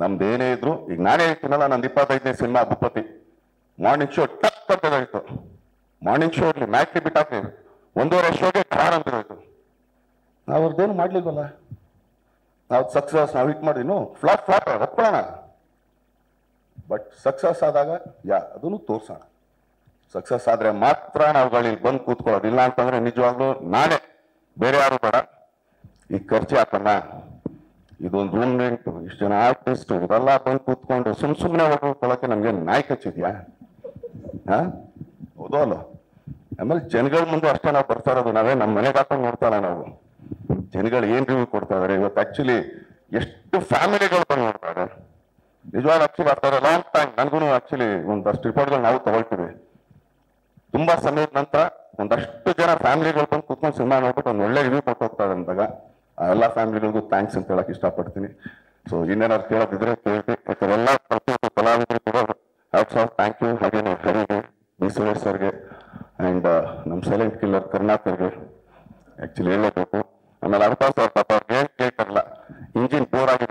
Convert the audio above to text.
ನಮ್ದು ಏನೇ ಇದ್ರು ಈಗ ನಾನೇ ಹೇಳ್ತೀನಲ್ಲ ನಂದು ಇಪ್ಪತ್ತೈದನೇ ಸಿನಿಮಾ ಭೂಪತಿ ಮಾರ್ನಿಂಗ್ ಶೋ ಟಕ್ ಅಂತ ಹೋಯ್ತು ಮಾರ್ನಿಂಗ್ ಶೋ ಇರಲಿ ಮ್ಯಾಚ್ ಬಿಟ್ಟಾಕಿ ಒಂದೂವರೆ ಶೋಗೆ ಕಾರ್ ಅಂತ ಹೋಯ್ತು ನಾವು ಅವ್ರದ್ದೇನು ಮಾಡ್ಲಿಲ್ವಲ್ಲ ನಾವು ಸಕ್ಸಸ್ ನಾವು ಹಿಟ್ ಮಾಡಿದ್ನು ಫ್ಲಾಪ್ ಫ್ಲಾಪ್ ಒಪ್ಕೊಳ್ಳೋಣ ಬಟ್ ಸಕ್ಸಸ್ ಆದಾಗ ಯಾ ಅದನ್ನು ತೋರ್ಸೋಣ ಸಕ್ಸಸ್ ಆದ್ರೆ ಮಾತ್ರ ನಾವುಗಳು ಬಂದು ಕೂತ್ಕೊಳ್ಳೋದು ಇಲ್ಲ ಅಂತಂದ್ರೆ ನಿಜವಾಗ್ಲೂ ನಾನೇ ಬೇರೆ ಯಾರು ಬೇಡ ಈ ಖರ್ಚು ಹಾಕಣ್ಣ ಇದೊಂದು ರೂಮ್ ರೆಂಟ್ ಇಷ್ಟು ಜನ ಆರ್ಟಿಸ್ಟ್ ಇದೆಲ್ಲ ಬಂದು ಕೂತ್ಕೊಂಡು ಸುಮ್ ಸುಮ್ಮನೆ ಹೊಡ್ಕೊಳ್ಳೋಕೆ ನಮ್ಗೆ ನಾಯಿ ಕಚ್ಚಿದ್ಯಾ ಹಾ ಹೌದು ಅಲ್ಲ ಆಮೇಲೆ ಜನಗಳ ಮುಂದೆ ಅಷ್ಟೇ ನಾವು ಬರ್ತಾ ಇರೋದು ನಾವೇ ನಮ್ಮ ಮನೆಗೆ ಹಾಕೊಂಡು ನೋಡ್ತಾರ ನಾವು ಜನಗಳು ಏನ್ ರಿವ್ಯೂ ಕೊಡ್ತಾ ಇದಾರೆ ಇವತ್ತು ಆಕ್ಚುಲಿ ಎಷ್ಟು ಫ್ಯಾಮಿಲಿಗಳು ಬಂದು ನೋಡ್ತಾ ಇದ್ದಾರೆ ನಿಜವಾಗ್ಲೂ ಆಕ್ಚುಲಿ ಆಗ್ತಾರೆ ಲಾಂಗ್ ಟೈಮ್ ನನಗೂ ಆಕ್ಚುಲಿ ಒಂದಷ್ಟು ರಿಪೋರ್ಟ್ಗಳು ನಾವು ತಗೊಳ್ತೀವಿ ತುಂಬಾ ಸಮಯದ ನಂತರ ಒಂದಷ್ಟು ಜನ ಫ್ಯಾಮಿಲಿಗಳು ಬಂದು ಕೂತ್ಕೊಂಡು ಸಿನಿಮಾ ನೋಡ್ಬಿಟ್ಟು ಒಂದು ಒಳ್ಳೆ ರಿವ್ಯೂ ಕೊಟ್ಟು ಹೋಗ್ತಾರೆ ಅಂದಾಗ ಆ ಎಲ್ಲ ಫ್ಯಾಮಿಲಿಗಳಿಗೂ ಥ್ಯಾಂಕ್ಸ್ ಅಂತ ಹೇಳಕ್ ಇಷ್ಟಪಡ್ತೀನಿ ಸೊ ಇನ್ನೇನಾದ್ರು ಕೇಳೋದಿದ್ರೆ ಕೇಳ್ತಿ ಯಾಕಂದ್ರೆ ಎಲ್ಲ ಪ್ರತಿಯೊಬ್ಬ ಕಲಾವಿದರು ಕೂಡ ಹ್ಯಾಟ್ಸ್ ಆಫ್ ಥ್ಯಾಂಕ್ ಯು ಹಾಗೆ ನಾವು ಹರಿಗೆ ಬಿ ಸುರೇಶ್ ಸರ್ಗೆ ಆ್ಯಂಡ್ ನಮ್ಮ ಸೈಲೆಂಟ್ ಕಿಲ್ಲರ್ ಕರ್ನಾಟಕಗೆ ಆ್ಯಕ್ಚುಲಿ ಹೇಳಬೇಕು ಆಮೇಲೆ ಅರ್ಥ ಸರ್ ಪಾಪ ಅವ್ರಿಗೆ ಏನು ಕೇಳ್ತಾರಲ್ಲ ಇಂಜಿನ್ ಬೋರ್ ಆಗಿದೆ